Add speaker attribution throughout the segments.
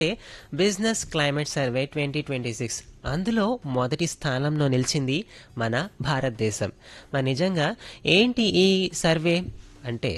Speaker 1: business climate survey twenty twenty six అందులో మొదటి స్థానంలో నిలిచింది మన భారతదేశం మరి నిజంగా ఏంటి ఈ సర్వే అంటే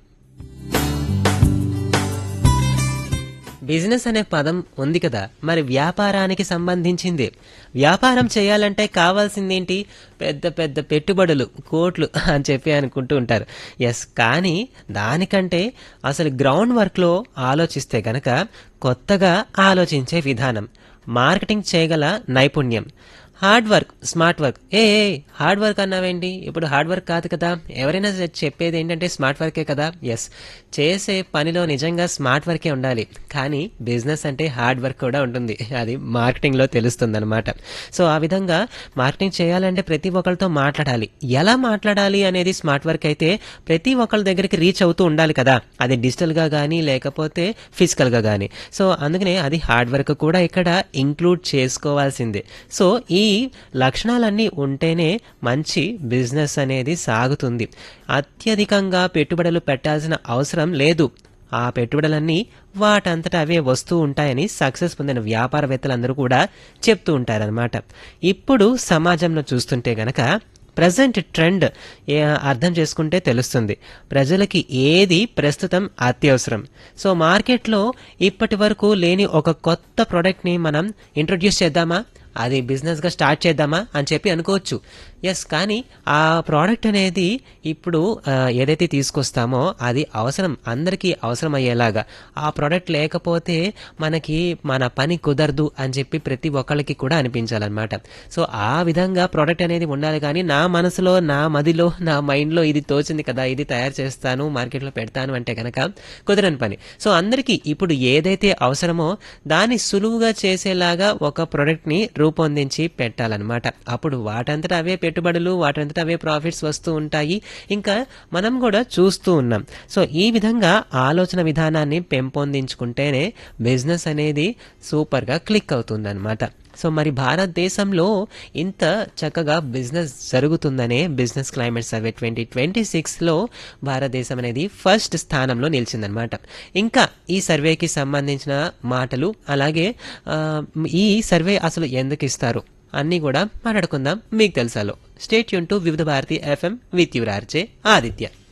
Speaker 1: బిజినెస్ అనే పదం ఉంది కదా మరి వ్యాపారానికి సంబంధించింది వ్యాపారం చేయాలంటే కావాల్సిందేంటి పెద్ద పెద్ద పెట్టుబడులు కోట్లు అని చెప్పి అనుకుంటూ ఉంటారు ఎస్ కానీ దానికంటే అసలు గ్రౌండ్ వర్క్లో ఆలోచిస్తే గనక కొత్తగా ఆలోచించే విధానం మార్కెటింగ్ చేయగల నైపుణ్యం హార్డ్ వర్క్ స్మార్ట్ వర్క్ ఏ ఏ, హార్డ్ వర్క్ అన్నావేంటి ఇప్పుడు హార్డ్ వర్క్ కాదు కదా ఎవరైనా చె- చెప్పేది ఏంటంటే స్మార్ట్ వర్కే కదా ఎస్ చేసే పనిలో నిజంగా స్మార్ట్ వర్కే ఉండాలి కానీ బిజినెస్ అంటే హార్డ్ వర్క్ కూడా ఉంటుంది అది మార్కెటింగ్లో తెలుస్తుంది అనమాట సో ఆ విధంగా మార్కెటింగ్ చేయాలంటే ప్రతి ఒక్కరితో మాట్లాడాలి ఎలా మాట్లాడాలి అనేది స్మార్ట్ వర్క్ అయితే ప్రతి ఒక్కరి దగ్గరికి రీచ్ అవుతూ ఉండాలి కదా అది డిజిటల్గా కానీ లేకపోతే ఫిజికల్గా కానీ సో అందుకనే అది హార్డ్ వర్క్ కూడా ఇక్కడ ఇంక్లూడ్ చేసుకోవాల్సిందే సో ఈ లక్షణాలన్నీ ఉంటేనే మంచి బిజినెస్ అనేది సాగుతుంది అత్యధికంగా పెట్టుబడులు పెట్టాల్సిన అవసరం లేదు ఆ పెట్టుబడులన్నీ వాటంతట అవే వస్తూ ఉంటాయని సక్సెస్ పొందిన వ్యాపారవేత్తలందరూ కూడా చెప్తూ ఉంటారనమాట ఇప్పుడు సమాజంలో చూస్తుంటే గనక ప్రజెంట్ ట్రెండ్ ఏ అర్థం చేసుకుంటే తెలుస్తుంది ప్రజలకి ఏది ప్రస్తుతం అత్యవసరం సో మార్కెట్లో ఇప్పటి వరకు లేని ఒక కొత్త ప్రోడక్ట్ని మనం ఇంట్రొడ్యూస్ చేద్దామా అది బిజినెస్గా స్టార్ట్ చేద్దామా అని చెప్పి అనుకోవచ్చు ఎస్ కానీ ఆ ప్రోడక్ట్ అనేది ఇప్పుడు ఆ, ఏదైతే తీసుకొస్తామో అది అవసరం అందరికీ అవసరం అయ్యేలాగా ఆ ప్రోడక్ట్ లేకపోతే మనకి మన పని కుదరదు అని చెప్పి ప్రతి ఒక్కళ్ళకి కూడా అనిపించాలన్నమాట సో ఆ విధంగా ప్రోడక్ట్ అనేది ఉండాలి కానీ నా మనసులో నా మదిలో నా మైండ్లో ఇది తోచింది కదా ఇది తయారు చేస్తాను మార్కెట్లో పెడతాను అంటే కనుక కుదరని పని సో అందరికీ ఇప్పుడు ఏదైతే అవసరమో దాన్ని సులువుగా చేసేలాగా ఒక ప్రోడక్ట్ని రూపొందించి పెట్టాలన్నమాట అప్పుడు వాటంతటా అవే పెట్టుబడులు వాటంతటా అవే ప్రాఫిట్స్ వస్తూ ఉంటాయి ఇంకా మనం కూడా చూస్తూ ఉన్నాం సో ఈ విధంగా ఆలోచన విధానాన్ని పెంపొందించుకుంటేనే బిజినెస్ అనేది సూపర్గా క్లిక్ అవుతుందన్నమాట సో మరి భారతదేశంలో ఇంత చక్కగా బిజినెస్ జరుగుతుందనే business climate survey twenty twenty సిక్స్లో భారతదేశం అనేది ఫస్ట్ స్థానంలో నిలిచిందనమాట ఇంకా ఈ సర్వేకి సంబంధించిన మాటలు అలాగే ఆ, ఈ సర్వే అసలు ఎందుకు ఇస్తారు అన్నీ కూడా మాట్లాడుకుందాం మీకు తెలుసాలో స్టేట్ యూన్ to Vividh Bharati FM with your RJ Aditya